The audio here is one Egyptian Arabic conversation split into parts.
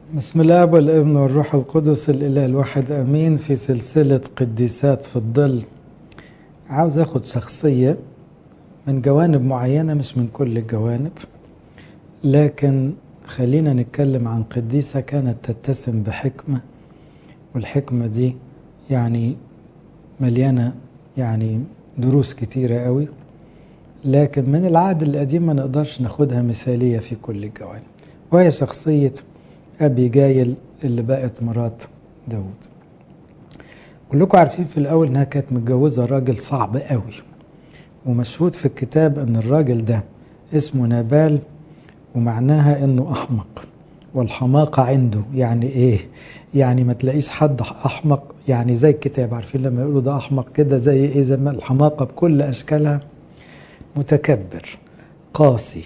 بسم الله والابن والروح القدس الإله الواحد أمين في سلسلة قديسات في الظل عاوز أخد شخصية من جوانب معينة مش من كل الجوانب لكن خلينا نتكلم عن قديسة كانت تتسم بحكمة والحكمة دي يعني مليانة يعني دروس كتيرة قوي لكن من العهد القديم ما نقدرش ناخدها مثالية في كل الجوانب وهي شخصية أبي جايل اللي بقت مرات داود كلكم عارفين في الأول إنها كانت متجوزة راجل صعب قوي ومشهود في الكتاب إن الراجل ده اسمه نابال ومعناها إنه أحمق والحماقة عنده يعني إيه؟ يعني ما تلاقيش حد أحمق يعني زي الكتاب عارفين لما يقولوا ده أحمق كده زي إيه زي ما الحماقة بكل أشكالها متكبر قاسي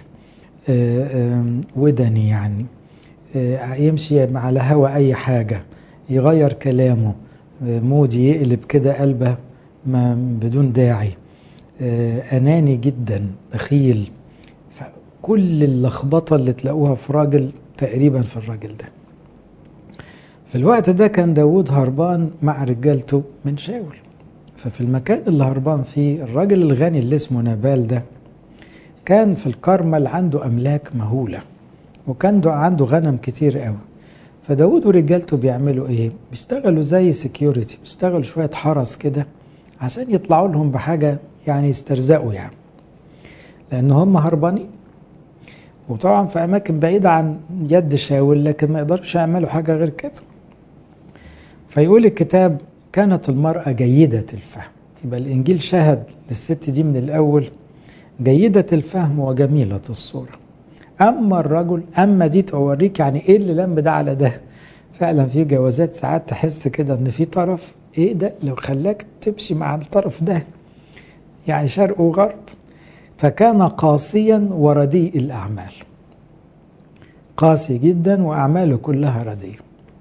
ودني يعني يمشي على هوا اي حاجه يغير كلامه مودي يقلب كده قلبه ما بدون داعي اناني جدا بخيل كل اللخبطه اللي تلاقوها في راجل تقريبا في الراجل ده في الوقت ده كان داود هربان مع رجالته من شاول ففي المكان اللي هربان فيه الراجل الغني اللي اسمه نبال ده كان في الكرمل عنده املاك مهوله وكان عنده غنم كتير قوي فداود ورجالته بيعملوا ايه بيشتغلوا زي سكيورتي بيشتغلوا شويه حرس كده عشان يطلعوا لهم بحاجه يعني يسترزقوا يعني لان هم هربانين وطبعا في اماكن بعيده عن يد شاول لكن ما يقدرش يعملوا حاجه غير كده فيقول الكتاب كانت المراه جيده الفهم يبقى الانجيل شهد للست دي من الاول جيده الفهم وجميله الصوره اما الرجل اما دي توريك يعني ايه اللي لم ده على ده فعلا في جوازات ساعات تحس كده ان في طرف ايه ده لو خلاك تمشي مع الطرف ده يعني شرق وغرب فكان قاسيا ورديء الاعمال قاسي جدا واعماله كلها رديئه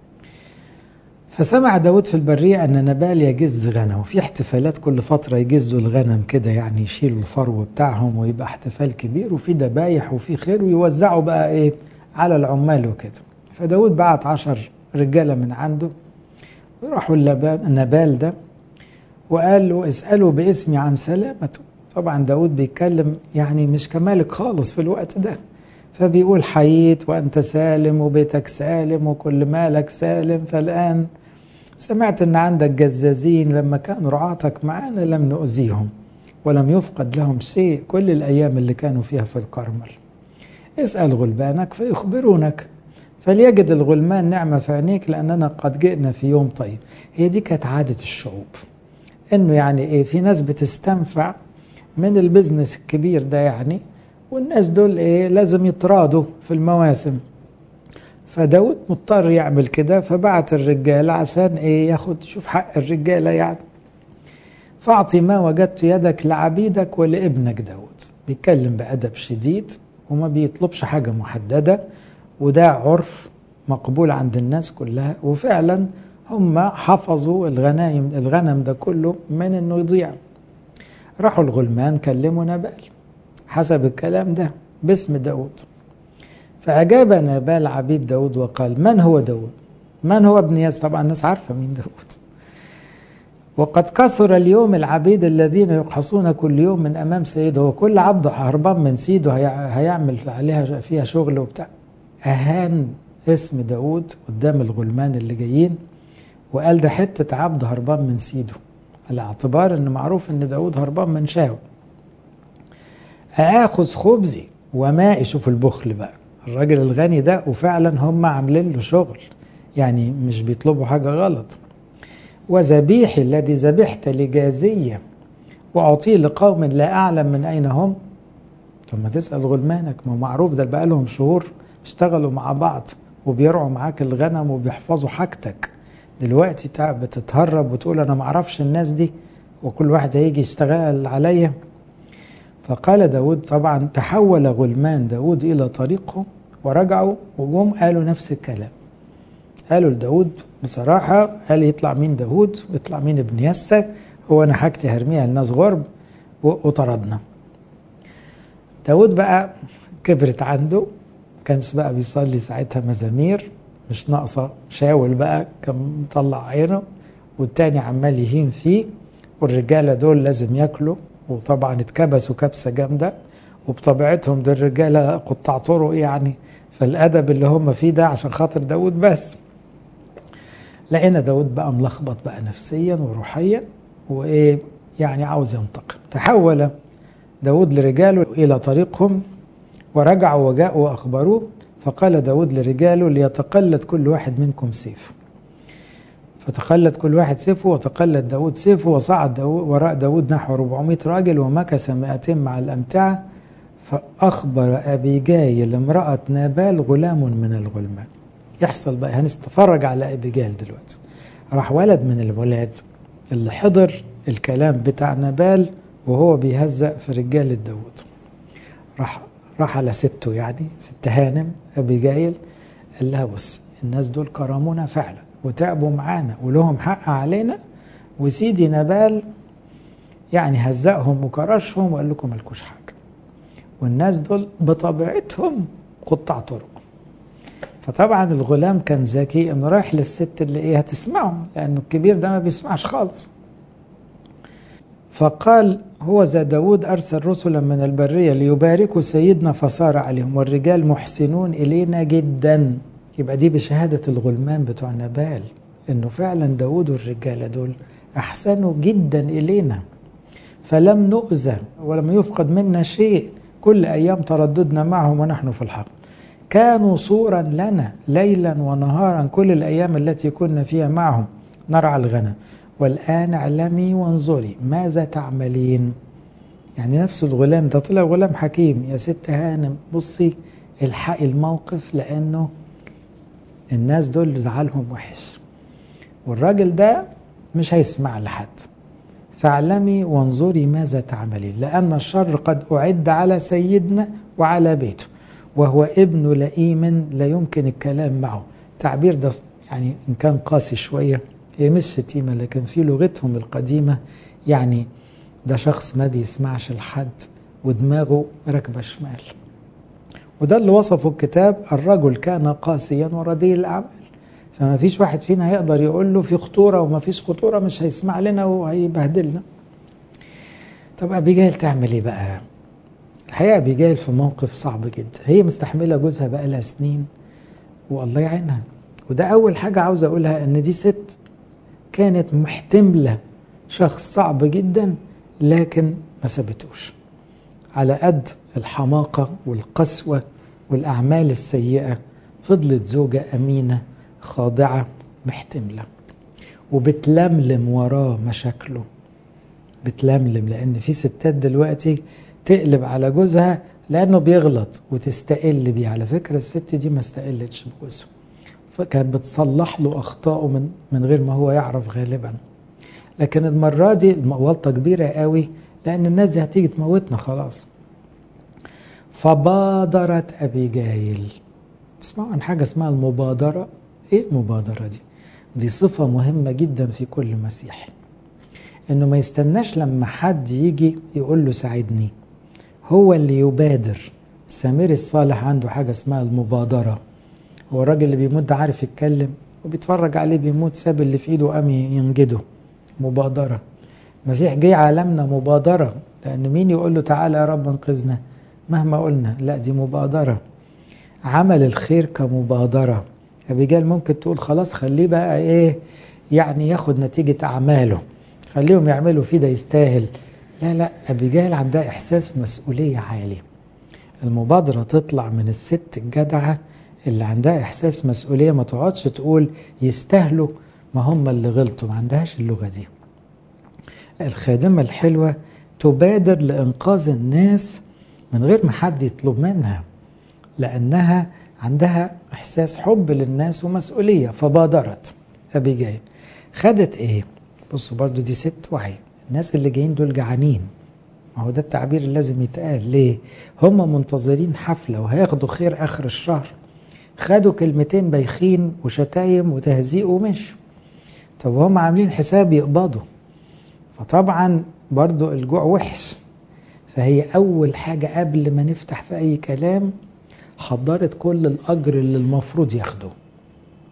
فسمع داود في البرية أن نبال يجز غنم وفي احتفالات كل فترة يجزوا الغنم كده يعني يشيلوا الفرو بتاعهم ويبقى احتفال كبير وفي ذبايح وفي خير ويوزعوا بقى إيه على العمال وكده فداود بعت عشر رجالة من عنده وراحوا النبال ده وقال له اسألوا باسمي عن سلامته طبعا داود بيتكلم يعني مش كمالك خالص في الوقت ده فبيقول حييت وأنت سالم وبيتك سالم وكل مالك سالم فالآن سمعت ان عندك جزازين لما كانوا رعاتك معانا لم نؤذيهم ولم يفقد لهم شيء كل الايام اللي كانوا فيها في الكرمل اسال غلبانك فيخبرونك فليجد الغلمان نعمه في عينيك لاننا قد جئنا في يوم طيب هي دي كانت عاده الشعوب انه يعني ايه في ناس بتستنفع من البزنس الكبير ده يعني والناس دول ايه لازم يترادوا في المواسم فداود مضطر يعمل كده فبعت الرجال عشان ايه ياخد شوف حق الرجالة يعني فاعطي ما وجدت يدك لعبيدك ولابنك داود بيتكلم بأدب شديد وما بيطلبش حاجة محددة وده عرف مقبول عند الناس كلها وفعلا هم حفظوا الغنايم الغنم ده كله من انه يضيع راحوا الغلمان كلموا نبال حسب الكلام ده باسم داود فأجاب نابال عبيد داود وقال من هو داود من هو ابن ياس طبعا الناس عارفة مين داود وقد كثر اليوم العبيد الذين يقحصون كل يوم من أمام سيده وكل عبد هربان من سيده هيعمل عليها فيها شغل وبتاع أهان اسم داود قدام الغلمان اللي جايين وقال ده حتة عبد هربان من سيده على اعتبار ان معروف ان داود هربان من شاو آخذ خبزي ومائي شوف البخل بقى الراجل الغني ده وفعلا هم عاملين له شغل يعني مش بيطلبوا حاجة غلط وذبيحي الذي ذبحت لجازية وأعطيه لقوم لا أعلم من أين هم طب ما تسأل غلمانك ما معروف ده بقى لهم شهور اشتغلوا مع بعض وبيرعوا معاك الغنم وبيحفظوا حاجتك دلوقتي بتتهرب وتقول أنا معرفش الناس دي وكل واحد هيجي يشتغل عليا فقال داود طبعا تحول غلمان داود إلى طريقهم ورجعوا وجم قالوا نفس الكلام قالوا لداود بصراحة قال يطلع مين داود ويطلع مين ابن يسى هو أنا حاجتي هرميها الناس غرب وطردنا داود بقى كبرت عنده كانش بقى بيصلي ساعتها مزامير مش ناقصة شاول بقى كان مطلع عينه والتاني عمال يهين فيه والرجالة دول لازم ياكلوا وطبعا اتكبسوا كبسة جامدة وبطبيعتهم دول الرجالة قطاع طرق يعني فالأدب اللي هم فيه ده عشان خاطر داود بس لقينا داود بقى ملخبط بقى نفسيا وروحيا وإيه يعني عاوز ينتقم تحول داود لرجاله إلى طريقهم ورجعوا وجاءوا وأخبروه فقال داود لرجاله ليتقلد كل واحد منكم سيفه فتقلد كل واحد سيفه وتقلد داود سيفه وصعد داود وراء داود نحو 400 راجل ومكث 200 مع الأمتعة فأخبر أبي جايل امرأة نابال غلام من الغلمان يحصل بقى هنتفرج على أبي جايل دلوقتي راح ولد من الولاد اللي حضر الكلام بتاع نابال وهو بيهزأ في رجالة داود راح راح على سته يعني ست هانم أبي جايل قال لها بص الناس دول كرمونا فعلا وتعبوا معانا ولهم حق علينا وسيدي نبال يعني هزقهم وكرشهم وقال لكم مالكوش حاجة والناس دول بطبيعتهم قطع طرق فطبعا الغلام كان ذكي انه رايح للست اللي ايه هتسمعه لانه الكبير ده ما بيسمعش خالص فقال هو ذا داود أرسل رسلا من البرية ليباركوا سيدنا فصار عليهم والرجال محسنون إلينا جدا يبقى دي بشهادة الغلمان بتوع نبال إنه فعلا داود والرجالة دول أحسنوا جدا إلينا فلم نؤذى ولم يفقد منا شيء كل أيام ترددنا معهم ونحن في الحق كانوا صورا لنا ليلا ونهارا كل الأيام التي كنا فيها معهم نرعى الغنم والآن اعلمي وانظري ماذا تعملين يعني نفس الغلام ده طلع غلام حكيم يا ست هانم بصي الحقي الموقف لأنه الناس دول زعلهم وحش والراجل ده مش هيسمع لحد فاعلمي وانظري ماذا تعملين لأن الشر قد أعد على سيدنا وعلى بيته وهو ابن لئيم لا يمكن الكلام معه تعبير ده يعني إن كان قاسي شوية هي مش شتيمة لكن في لغتهم القديمة يعني ده شخص ما بيسمعش لحد ودماغه راكبة شمال وده اللي وصفه الكتاب الرجل كان قاسيا وردي الأعمال فما فيش واحد فينا هيقدر يقول له في خطورة وما فيش خطورة مش هيسمع لنا وهيبهدلنا طب أبيجايل تعمل إيه بقى الحقيقة أبيجايل في موقف صعب جدا هي مستحملة جوزها بقى لها سنين والله يعينها وده أول حاجة عاوز أقولها إن دي ست كانت محتملة شخص صعب جدا لكن ما سابتوش على قد الحماقة والقسوة والأعمال السيئة فضلت زوجة أمينة خاضعة محتملة وبتلملم وراه مشاكله بتلملم لأن في ستات دلوقتي تقلب على جوزها لأنه بيغلط وتستقل بيه على فكرة الست دي ما استقلتش بجوزها فكانت بتصلح له أخطائه من, من غير ما هو يعرف غالبا لكن المرة دي غلطة كبيرة قوي لأن الناس دي هتيجي تموتنا خلاص فبادرت أبيجايل تسمعوا عن حاجة اسمها المبادرة ايه المبادرة دي دي صفة مهمة جدا في كل مسيحي انه ما يستناش لما حد يجي يقول له ساعدني هو اللي يبادر سمير الصالح عنده حاجة اسمها المبادرة هو الراجل اللي بيموت ده عارف يتكلم وبيتفرج عليه بيموت ساب اللي في ايده وقام ينجده مبادرة المسيح جه عالمنا مبادرة لأن مين يقول له تعالى يا رب انقذنا مهما قلنا لا دي مبادرة عمل الخير كمبادرة أبيجال ممكن تقول خلاص خليه بقى إيه يعني ياخد نتيجة أعماله خليهم يعملوا فيه ده يستاهل لا لا أبيجال عندها إحساس مسؤولية عالي المبادرة تطلع من الست الجدعة اللي عندها إحساس مسؤولية ما تقعدش تقول يستاهلوا ما هم اللي غلطوا ما عندهاش اللغة دي الخادمة الحلوة تبادر لإنقاذ الناس من غير ما حد يطلب منها لأنها عندها إحساس حب للناس ومسؤولية فبادرت أبيجايل خدت إيه؟ بصوا برضو دي ست وعي الناس اللي جايين دول جعانين ما هو ده التعبير اللي لازم يتقال ليه؟ هم منتظرين حفلة وهياخدوا خير آخر الشهر خدوا كلمتين بايخين وشتايم وتهزيق ومشوا طب هم عاملين حساب يقبضوا فطبعا برضو الجوع وحش فهي أول حاجة قبل ما نفتح في أي كلام حضرت كل الأجر اللي المفروض ياخده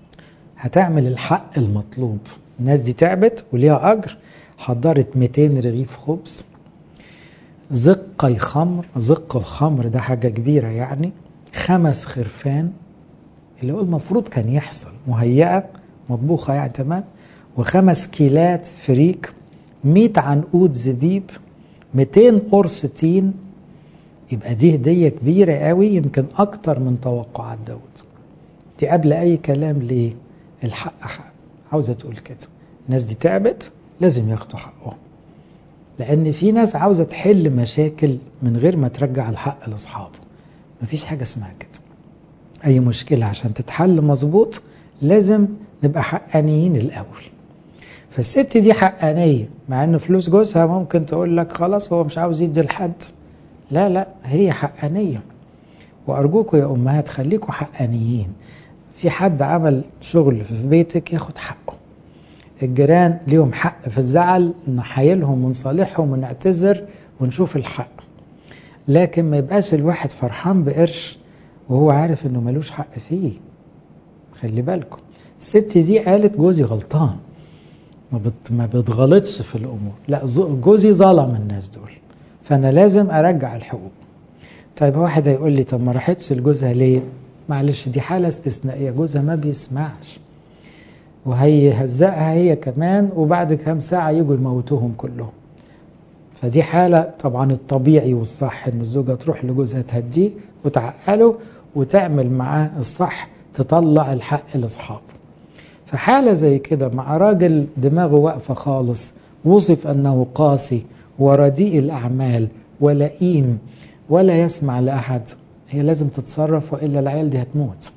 هتعمل الحق المطلوب الناس دي تعبت وليها أجر حضرت 200 رغيف خبز زقي خمر زق الخمر ده حاجة كبيرة يعني خمس خرفان اللي هو المفروض كان يحصل مهيئة مطبوخة يعني تمام وخمس كيلات فريك 100 عنقود زبيب 200 قرص تين يبقى دي هدية كبيرة قوي يمكن أكتر من توقعات داود دي قبل أي كلام ليه الحق حق عاوزة تقول كده الناس دي تعبت لازم ياخدوا حقهم لأن في ناس عاوزة تحل مشاكل من غير ما ترجع الحق لأصحابه مفيش حاجة اسمها كده أي مشكلة عشان تتحل مظبوط لازم نبقى حقانيين الأول فالست دي حقانية مع ان فلوس جوزها ممكن تقول لك خلاص هو مش عاوز يدي لحد لا لا هي حقانية وأرجوكم يا أمهات خليكم حقانيين في حد عمل شغل في بيتك ياخد حقه الجيران ليهم حق في الزعل نحايلهم ونصالحهم ونعتذر ونشوف الحق لكن ما يبقاش الواحد فرحان بقرش وهو عارف انه ملوش حق فيه خلي بالكم الست دي قالت جوزي غلطان ما بت ما بتغلطش في الامور لا جوزي ظلم الناس دول فانا لازم ارجع الحقوق طيب واحد هيقول لي طب ما راحتش لجوزها ليه معلش دي حاله استثنائيه جوزها ما بيسمعش وهيهزقها هي كمان وبعد كام ساعه يجوا يموتوهم كلهم فدي حالة طبعا الطبيعي والصح ان الزوجة تروح لجوزها تهديه وتعقله وتعمل معاه الصح تطلع الحق لاصحابه فحالة زي كده مع راجل دماغه واقفة خالص وصف أنه قاسي ورديء الأعمال ولئيم ولا يسمع لأحد هي لازم تتصرف وإلا العيال دي هتموت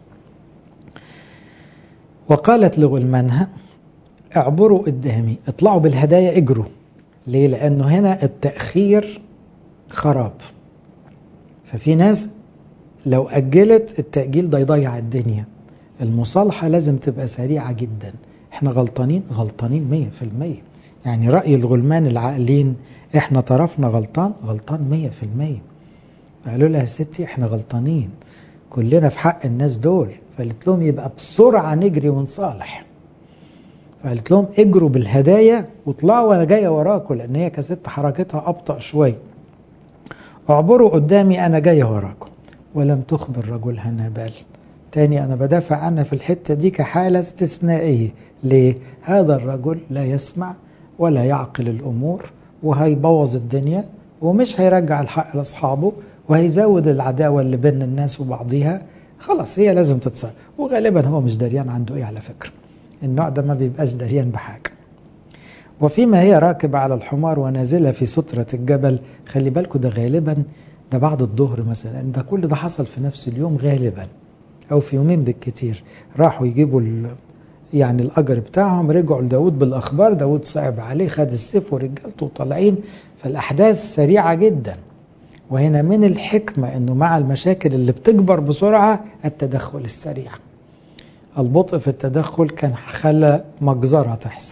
وقالت لغلمانها اعبروا قدامي اطلعوا بالهدايا اجروا ليه لأنه هنا التأخير خراب ففي ناس لو أجلت التأجيل ده يضيع الدنيا المصالحة لازم تبقى سريعة جدا احنا غلطانين غلطانين مية في المية يعني رأي الغلمان العاقلين احنا طرفنا غلطان غلطان مية في المية قالوا لها يا ستي احنا غلطانين كلنا في حق الناس دول فقالت لهم يبقى بسرعة نجري ونصالح فقالت لهم اجروا بالهدايا واطلعوا وانا جاية وراكم لان هي كست حركتها ابطأ شوية اعبروا قدامي انا جاية وراكم ولم تخبر رجلها نابال تاني أنا بدافع عنها في الحتة دي كحالة استثنائية ليه؟ هذا الرجل لا يسمع ولا يعقل الأمور وهيبوظ الدنيا ومش هيرجع الحق لأصحابه وهيزود العداوة اللي بين الناس وبعضيها خلاص هي لازم تتصرف وغالبا هو مش دريان عنده ايه على فكرة النوع ده ما بيبقاش دريان بحاجة وفيما هي راكبة على الحمار ونازلة في سترة الجبل خلي بالكم ده غالبا ده بعد الظهر مثلا ده كل ده حصل في نفس اليوم غالبا او في يومين بالكتير راحوا يجيبوا يعني الاجر بتاعهم رجعوا لداود بالاخبار داود صعب عليه خد السيف ورجالته وطالعين فالاحداث سريعه جدا وهنا من الحكمه انه مع المشاكل اللي بتكبر بسرعه التدخل السريع البطء في التدخل كان خلى مجزره تحصل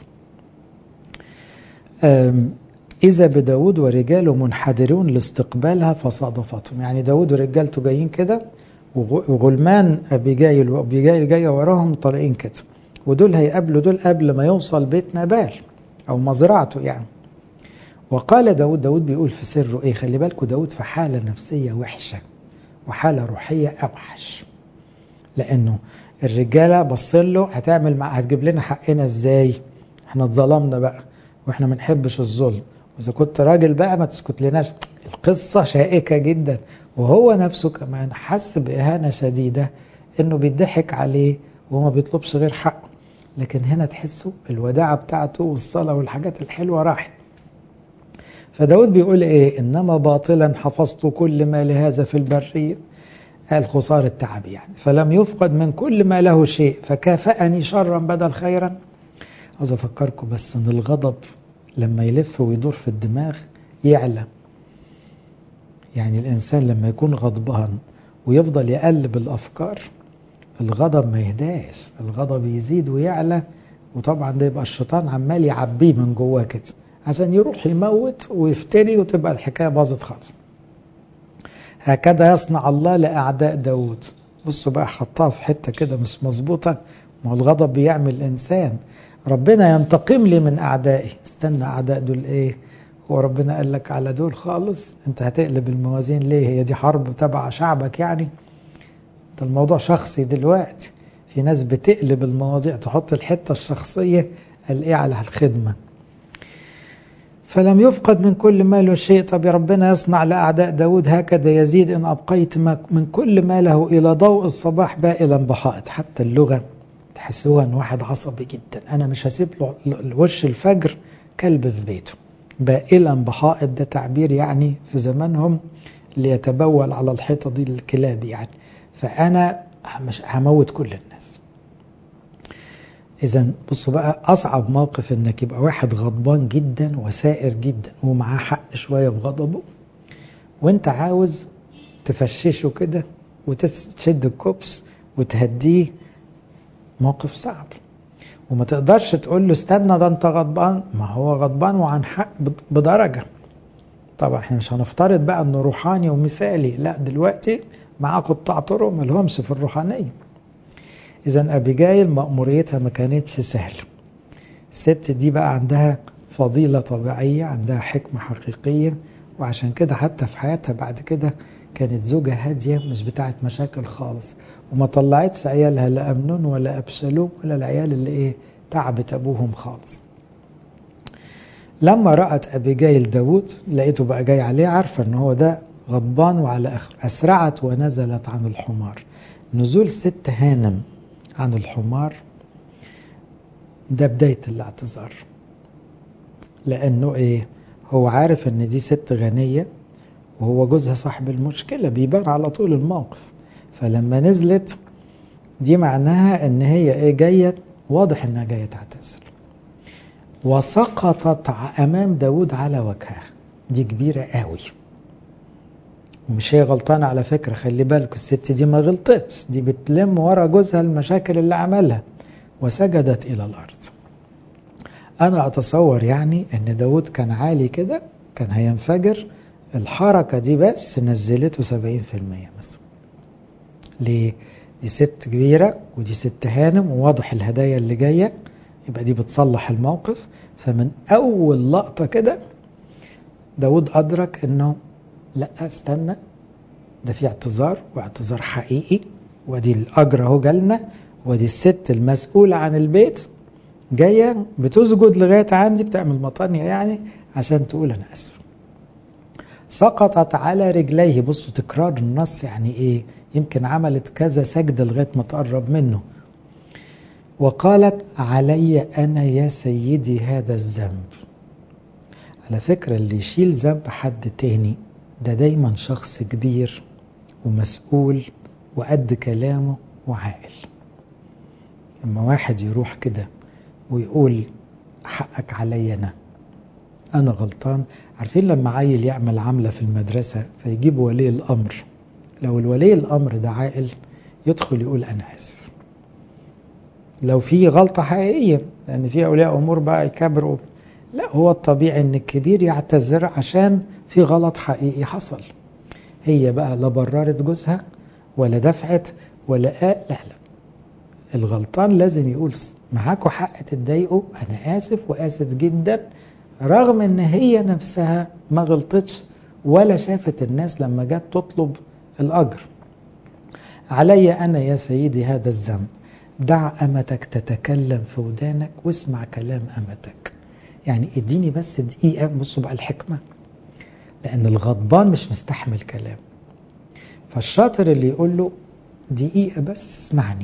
إذا بداود ورجاله منحدرون لاستقبالها فصادفتهم يعني داود ورجالته جايين كده وغلمان ابيجايل وابيجايل جايه وراهم طالعين كده ودول هيقابلوا دول قبل ما يوصل بيت نبال او مزرعته يعني وقال داود داود بيقول في سره ايه خلي بالكم داود في حاله نفسيه وحشه وحاله روحيه اوحش لانه الرجاله بص له هتعمل مع هتجيب لنا حقنا ازاي احنا اتظلمنا بقى واحنا ما بنحبش الظلم واذا كنت راجل بقى ما تسكت لناش القصه شائكه جدا وهو نفسه كمان حس بإهانة شديدة إنه بيضحك عليه وما بيطلبش غير حقه لكن هنا تحسوا الوداعة بتاعته والصلاة والحاجات الحلوة راحت فداود بيقول إيه إنما باطلا حفظت كل ما لهذا في البرية قال خسارة تعب يعني فلم يفقد من كل ما له شيء فكافأني شرا بدل خيرا عاوز أفكركم بس إن الغضب لما يلف ويدور في الدماغ يعلى يعني الإنسان لما يكون غضبان ويفضل يقلب الأفكار الغضب ما يهداش الغضب يزيد ويعلى وطبعا ده يبقى الشيطان عمال يعبيه من جواه كده عشان يروح يموت ويفتري وتبقى الحكاية باظت خالص هكذا يصنع الله لأعداء داود بصوا بقى حطها في حتة كده مش مظبوطة ما هو الغضب بيعمل إنسان ربنا ينتقم لي من أعدائي استنى أعداء دول إيه هو ربنا قال لك على دول خالص أنت هتقلب الموازين ليه هي دي حرب تبع شعبك يعني ده الموضوع شخصي دلوقتي في ناس بتقلب المواضيع تحط الحتة الشخصية قال إيه على الخدمة فلم يفقد من كل مال شيء طب يا ربنا يصنع لأعداء داود هكذا يزيد إن أبقيت من كل ماله إلى ضوء الصباح بائلا بحائط حتى اللغة تحسوها أن واحد عصبي جدا أنا مش هسيب له وش الفجر كلب في بيته بائلا بحائط ده تعبير يعني في زمانهم اللي يتبول على الحيطة دي الكلاب يعني فأنا مش هموت كل الناس إذا بصوا بقى أصعب موقف إنك يبقى واحد غضبان جدا وسائر جدا ومعاه حق شوية بغضبه وأنت عاوز تفششه كده وتشد الكوبس وتهديه موقف صعب وما تقدرش تقول له استنى ده انت غضبان ما هو غضبان وعن حق بدرجة طبعا احنا مش هنفترض بقى انه روحاني ومثالي لا دلوقتي معاه قطاع طرق ما لهمش في الروحانية اذا ابيجايل مأموريتها ما كانتش سهلة الست دي بقى عندها فضيلة طبيعية عندها حكمة حقيقية وعشان كده حتى في حياتها بعد كده كانت زوجة هادية مش بتاعت مشاكل خالص وما طلعتش عيالها لا أمنون ولا أبشالوم ولا العيال اللي إيه تعبت أبوهم خالص لما رأت أبيجايل داود لقيته بقى جاي عليه عارفة إن هو ده غضبان وعلى آخر أسرعت ونزلت عن الحمار نزول ست هانم عن الحمار ده بداية الاعتذار لأنه إيه هو عارف إن دي ست غنية وهو جوزها صاحب المشكلة بيبان على طول الموقف فلما نزلت دي معناها ان هي ايه جايه واضح انها جايه تعتذر وسقطت امام داود على وجهها دي كبيره قوي ومش هي غلطانة على فكرة خلي بالك الست دي ما غلطتش دي بتلم ورا جوزها المشاكل اللي عملها وسجدت إلى الأرض أنا أتصور يعني أن داود كان عالي كده كان هينفجر الحركة دي بس نزلته 70% مثلا ليه؟ دي ست كبيرة ودي ست هانم وواضح الهدايا اللي جاية يبقى دي بتصلح الموقف فمن أول لقطة كده داود أدرك إنه لا استنى ده في اعتذار واعتذار حقيقي ودي الأجر أهو جالنا ودي الست المسؤولة عن البيت جاية بتسجد لغاية عندي بتعمل مطانية يعني عشان تقول أنا آسف سقطت على رجليه بصوا تكرار النص يعني إيه يمكن عملت كذا سجدة لغاية ما تقرب منه وقالت علي أنا يا سيدي هذا الذنب على فكرة اللي يشيل ذنب حد تاني ده دايما شخص كبير ومسؤول وقد كلامه وعاقل اما واحد يروح كده ويقول حقك عليا انا انا غلطان عارفين لما عيل يعمل عملة في المدرسة فيجيب ولي الامر لو الولي الامر ده عاقل يدخل يقول انا اسف لو في غلطه حقيقيه لان في اولياء امور بقى يكبروا لا هو الطبيعي ان الكبير يعتذر عشان في غلط حقيقي حصل هي بقى لا بررت جوزها ولا دفعت ولا قال لا لا الغلطان لازم يقول معاكوا حق تتضايقوا انا اسف واسف جدا رغم ان هي نفسها ما غلطتش ولا شافت الناس لما جت تطلب الأجر علي أنا يا سيدي هذا الذنب دع أمتك تتكلم في ودانك واسمع كلام أمتك يعني اديني بس دقيقة بصوا بقى الحكمة لأن الغضبان مش مستحمل كلام فالشاطر اللي يقول له دقيقة بس اسمعني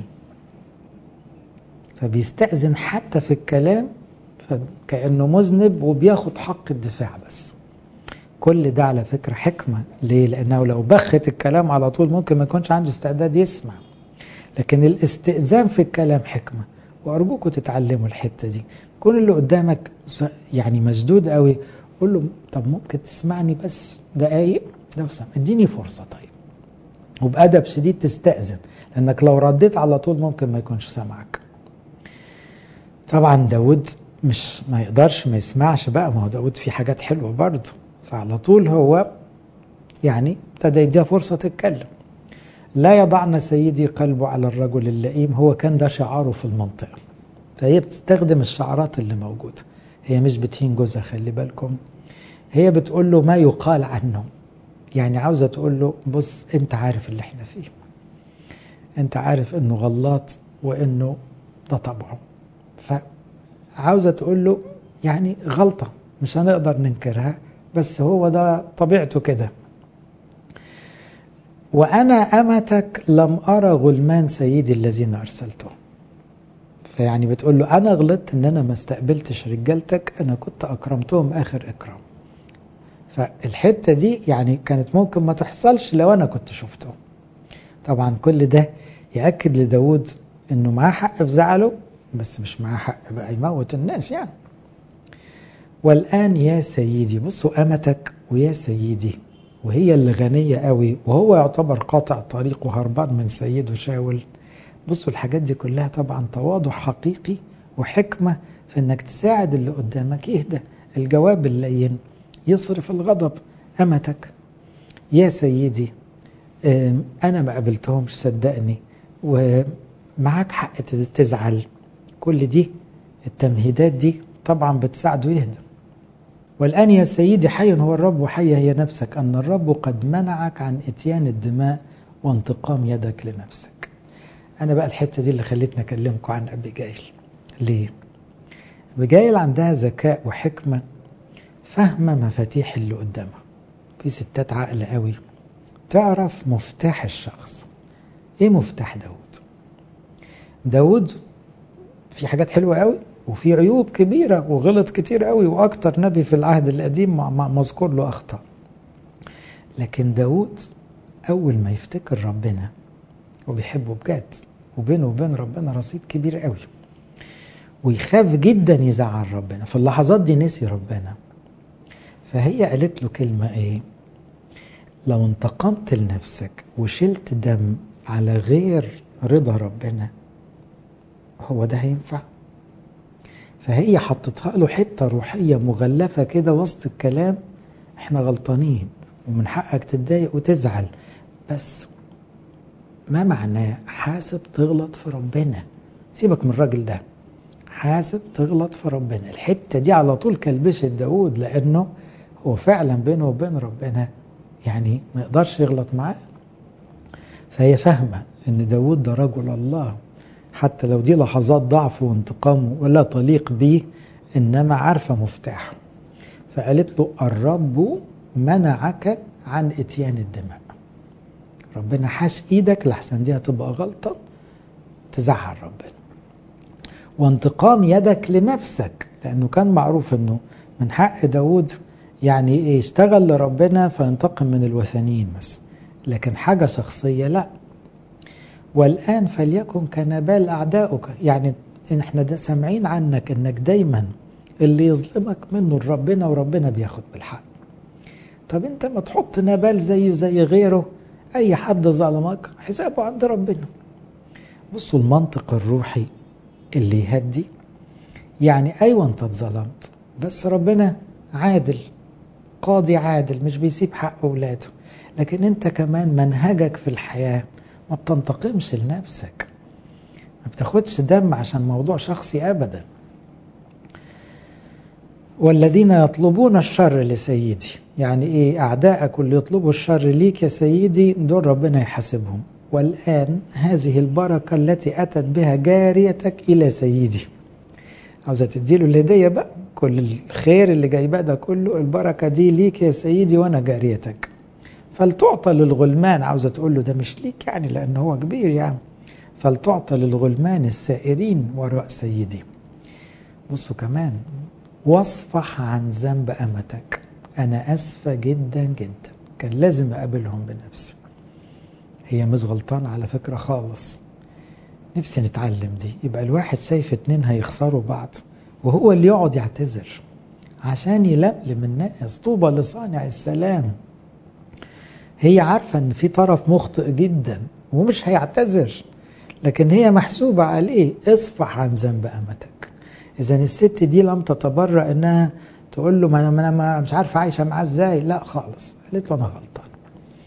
فبيستأذن حتى في الكلام كأنه مذنب وبياخد حق الدفاع بس كل ده على فكرة حكمة ليه؟ لأنه لو بخت الكلام على طول ممكن ما يكونش عنده استعداد يسمع لكن الاستئذان في الكلام حكمة وأرجوكم تتعلموا الحتة دي كون اللي قدامك يعني مسدود قوي قول له طب ممكن تسمعني بس دقايق لو سمع اديني فرصة طيب وبأدب شديد تستأذن لأنك لو رديت على طول ممكن ما يكونش سامعك طبعا داود مش ما يقدرش ما يسمعش بقى ما هو داود في حاجات حلوة برضه فعلى طول هو يعني ابتدى يديها فرصة تتكلم لا يضعن سيدي قلبه على الرجل اللئيم هو كان ده شعاره في المنطقة فهي بتستخدم الشعارات اللي موجودة هي مش بتهين جوزها خلي بالكم هي بتقول له ما يقال عنه يعني عاوزة تقول له بص انت عارف اللي احنا فيه انت عارف انه غلط وانه ده طبعه فعاوزة تقول له يعني غلطة مش هنقدر ننكرها بس هو ده طبيعته كده وأنا أمتك لم أرى غلمان سيدي الذين أرسلته فيعني بتقول له أنا غلطت إن أنا ما استقبلتش رجالتك أنا كنت أكرمتهم آخر إكرام فالحتة دي يعني كانت ممكن ما تحصلش لو أنا كنت شفته طبعا كل ده يأكد لداود إنه معاه حق في زعله بس مش معاه حق بقى يموت الناس يعني والآن يا سيدي بصوا أمتك ويا سيدي وهي اللي غنية قوي وهو يعتبر قاطع طريق وهربان من سيده شاول بصوا الحاجات دي كلها طبعا تواضع حقيقي وحكمة في انك تساعد اللي قدامك يهدى الجواب اللين يصرف الغضب أمتك يا سيدي أنا ما قابلتهمش صدقني ومعاك حق تزعل كل دي التمهيدات دي طبعا بتساعده يهدى والآن يا سيدي حي هو الرب وحي هي نفسك أن الرب قد منعك عن إتيان الدماء وانتقام يدك لنفسك أنا بقى الحتة دي اللي خلتني أكلمكم عن أبيجايل ليه؟ أبيجايل عندها ذكاء وحكمة فاهمة مفاتيح اللي قدامها في ستات عقل قوي تعرف مفتاح الشخص ايه مفتاح داود داود في حاجات حلوة قوي وفي عيوب كبيرة وغلط كتير قوي وأكتر نبي في العهد القديم مذكور له أخطاء لكن داود أول ما يفتكر ربنا وبيحبه بجد وبينه وبين ربنا رصيد كبير قوي ويخاف جدا يزعل ربنا في اللحظات دي نسي ربنا فهي قالت له كلمة ايه لو انتقمت لنفسك وشلت دم على غير رضا ربنا هو ده هينفع فهي حطتها له حتة روحية مغلفة كده وسط الكلام احنا غلطانين ومن حقك تتضايق وتزعل بس ما معناه حاسب تغلط في ربنا سيبك من الراجل ده حاسب تغلط في ربنا الحتة دي على طول كلبشت داود لأنه هو فعلا بينه وبين ربنا يعني ما يقدرش يغلط معاه فهي فاهمة ان داود ده رجل الله حتى لو دي لحظات ضعف وانتقامه ولا تليق به انما عارفة مفتاحه فقالت له الرب منعك عن اتيان الدماء ربنا حاش ايدك لحسن دي هتبقى غلطة تزعل ربنا وانتقام يدك لنفسك لانه كان معروف انه من حق داود يعني ايه يشتغل لربنا فينتقم من الوثنيين بس لكن حاجة شخصية لا والآن فليكن كنبال أعدائك يعني إن احنا ده سامعين عنك انك دايما اللي يظلمك منه ربنا وربنا بياخد بالحق طب انت ما تحط نبال زيه زي غيره اي حد ظلمك حسابه عند ربنا بصوا المنطق الروحي اللي يهدي يعني ايوه انت اتظلمت بس ربنا عادل قاضي عادل مش بيسيب حق اولاده لكن انت كمان منهجك في الحياه ما بتنتقمش لنفسك ما بتاخدش دم عشان موضوع شخصي ابدا والذين يطلبون الشر لسيدي يعني ايه اعدائك اللي يطلبوا الشر ليك يا سيدي دول ربنا يحاسبهم والان هذه البركه التي اتت بها جاريتك الى سيدي عاوزه تديله الهديه بقى كل الخير اللي جايباه ده كله البركه دي ليك يا سيدي وانا جاريتك فلتعطى للغلمان عاوزه تقول له ده مش ليك يعني لان هو كبير يعني فلتعطى للغلمان السائرين وراء سيدي بصوا كمان واصفح عن ذنب امتك انا اسفه جدا جدا كان لازم اقابلهم بنفسي هي مش غلطان على فكره خالص نفسي نتعلم دي يبقى الواحد شايف اتنين هيخسروا بعض وهو اللي يقعد يعتذر عشان يلملم الناس طوبى لصانع السلام هي عارفة ان في طرف مخطئ جدا ومش هيعتذر لكن هي محسوبة عليه اصفح عن ذنب امتك اذا الست دي لم تتبرأ انها تقول له ما انا ما مش عارفة عايشة معاه ازاي لا خالص قالت له انا غلطان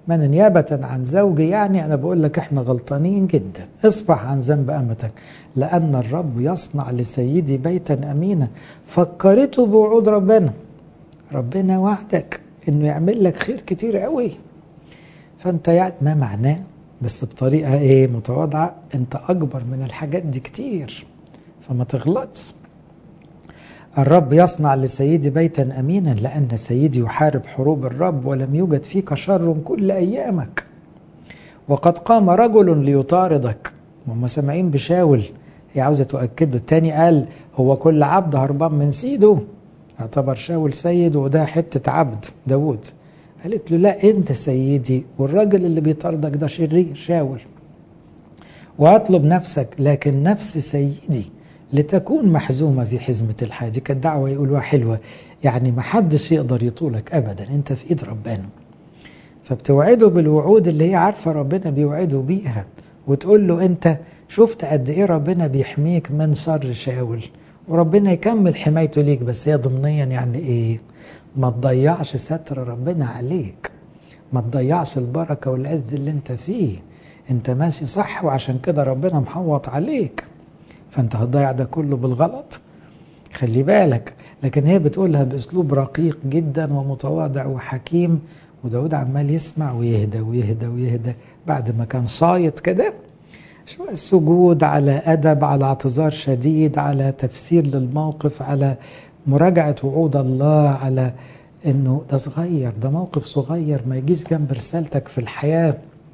من نيابة عن زوجي يعني أنا بقول لك إحنا غلطانين جدا اصبح عن ذنب أمتك لأن الرب يصنع لسيدي بيتا أمينا فكرته بوعود ربنا ربنا وعدك إنه يعمل لك خير كتير قوي فأنت يعني ما معناه بس بطريقة إيه متواضعة أنت أكبر من الحاجات دي كتير فما تغلطش الرب يصنع لسيدي بيتا امينا لان سيدي يحارب حروب الرب ولم يوجد فيك شر كل ايامك وقد قام رجل ليطاردك هم سامعين بشاول هي عاوزه تؤكده التاني قال هو كل عبد هربان من سيده اعتبر شاول سيد وده حته عبد داود قالت له لا انت سيدي والراجل اللي بيطاردك ده شرير شاول واطلب نفسك لكن نفس سيدي لتكون محزومة في حزمة الحياة دي كانت دعوة يقولوها حلوة يعني ما حدش يقدر يطولك أبدا أنت في إيد ربنا فبتوعده بالوعود اللي هي عارفة ربنا بيوعده بيها وتقول له أنت شفت قد إيه ربنا بيحميك من شر شاول وربنا يكمل حمايته ليك بس هي ضمنيا يعني إيه ما تضيعش ستر ربنا عليك ما تضيعش البركة والعز اللي انت فيه انت ماشي صح وعشان كده ربنا محوط عليك فانت هتضيع ده كله بالغلط خلي بالك لكن هي بتقولها باسلوب رقيق جدا ومتواضع وحكيم وداود عمال يسمع ويهدى ويهدى ويهدى بعد ما كان صايت كده شوية سجود على أدب على اعتذار شديد على تفسير للموقف على مراجعة وعود الله على انه ده صغير ده موقف صغير ما يجيش جنب رسالتك في الحياه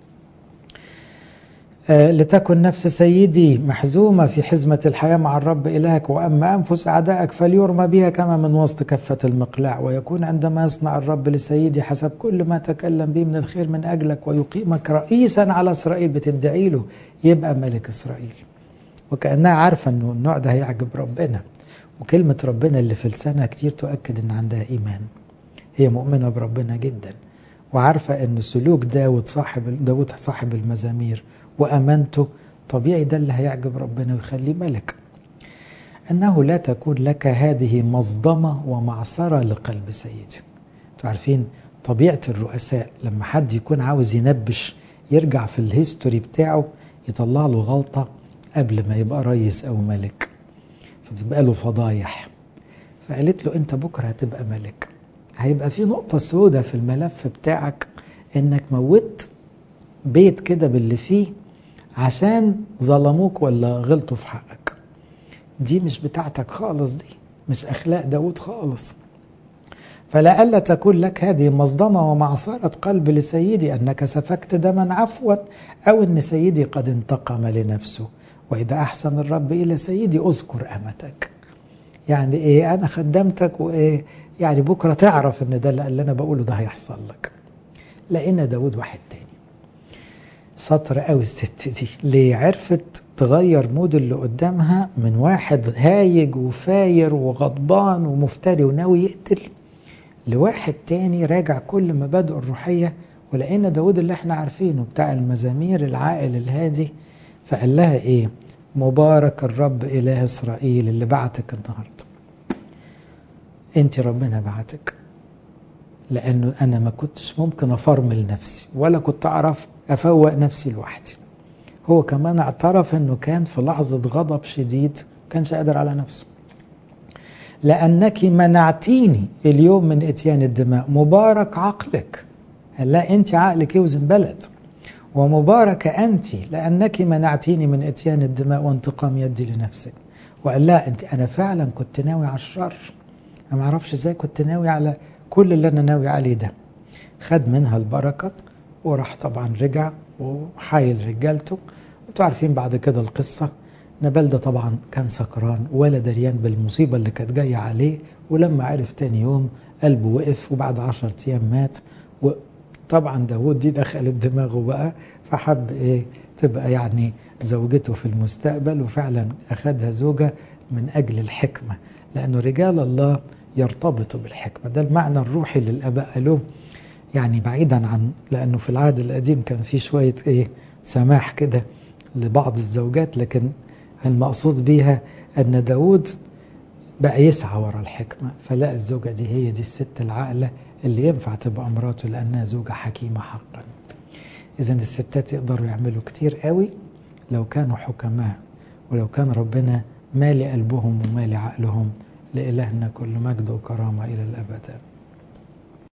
آه لتكن نفس سيدي محزومة في حزمة الحياة مع الرب إلهك وأما أنفس أعدائك فليرمى بها كما من وسط كفة المقلاع ويكون عندما يصنع الرب لسيدي حسب كل ما تكلم به من الخير من أجلك ويقيمك رئيسا على إسرائيل بتدعي له يبقى ملك إسرائيل وكأنها عارفة أنه النوع ده هيعجب ربنا وكلمة ربنا اللي في لسانها كتير تؤكد أن عندها إيمان هي مؤمنة بربنا جدا وعارفة أن سلوك داود صاحب داود صاحب المزامير وأمانته طبيعي ده اللي هيعجب ربنا ويخليه ملك أنه لا تكون لك هذه مصدمة ومعصرة لقلب سيدي انتوا عارفين طبيعة الرؤساء لما حد يكون عاوز ينبش يرجع في الهيستوري بتاعه يطلع له غلطة قبل ما يبقى رئيس أو ملك فتبقى له فضايح فقالت له أنت بكرة هتبقى ملك هيبقى في نقطة سودة في الملف بتاعك إنك موت بيت كده باللي فيه عشان ظلموك ولا غلطوا في حقك دي مش بتاعتك خالص دي مش أخلاق داود خالص فلألا تكون لك هذه مصدمة ومعصرة قلب لسيدي أنك سفكت دما عفوا أو أن سيدي قد انتقم لنفسه وإذا أحسن الرب إلى سيدي أذكر أمتك يعني إيه أنا خدمتك وإيه يعني بكرة تعرف أن ده اللي أنا بقوله ده هيحصل لك لقينا داود واحد تاني شاطرة قوي الست دي ليه عرفت تغير مود اللي قدامها من واحد هايج وفاير وغضبان ومفتري وناوي يقتل لواحد تاني راجع كل مبادئه الروحية ولقينا داود اللي احنا عارفينه بتاع المزامير العاقل الهادي فقال لها ايه مبارك الرب اله اسرائيل اللي بعتك النهارده انت ربنا بعتك لانه انا ما كنتش ممكن افرمل نفسي ولا كنت اعرف افوق نفسي لوحدي هو كمان اعترف انه كان في لحظه غضب شديد كانش قادر على نفسه لانك منعتيني اليوم من اتيان الدماء مبارك عقلك لا انت عقلك يوزن بلد ومباركة أنت لأنك منعتيني من إتيان الدماء وانتقام يدي لنفسك وقال لا أنت أنا فعلا كنت ناوي على الشر أنا ما أعرفش إزاي كنت ناوي على كل اللي أنا ناوي عليه ده خد منها البركة وراح طبعا رجع وحايل رجالته انتوا عارفين بعد كده القصة نبال ده طبعا كان سكران ولا دريان بالمصيبة اللي كانت جاية عليه ولما عرف تاني يوم قلبه وقف وبعد عشر أيام مات وطبعا داود دي دخلت دماغه بقى فحب ايه تبقى يعني زوجته في المستقبل وفعلا أخذها زوجة من أجل الحكمة لأنه رجال الله يرتبطوا بالحكمة ده المعنى الروحي للآباء قالوه يعني بعيدا عن لأنه في العهد القديم كان في شوية إيه سماح كده لبعض الزوجات لكن المقصود بيها أن داود بقى يسعى ورا الحكمة فلقى الزوجة دي هي دي الست العاقلة اللي ينفع تبقى مراته لأنها زوجة حكيمة حقا إذا الستات يقدروا يعملوا كتير قوي لو كانوا حكماء ولو كان ربنا مالي قلبهم ومالي عقلهم لإلهنا كل مجد وكرامة إلى الأبد آمين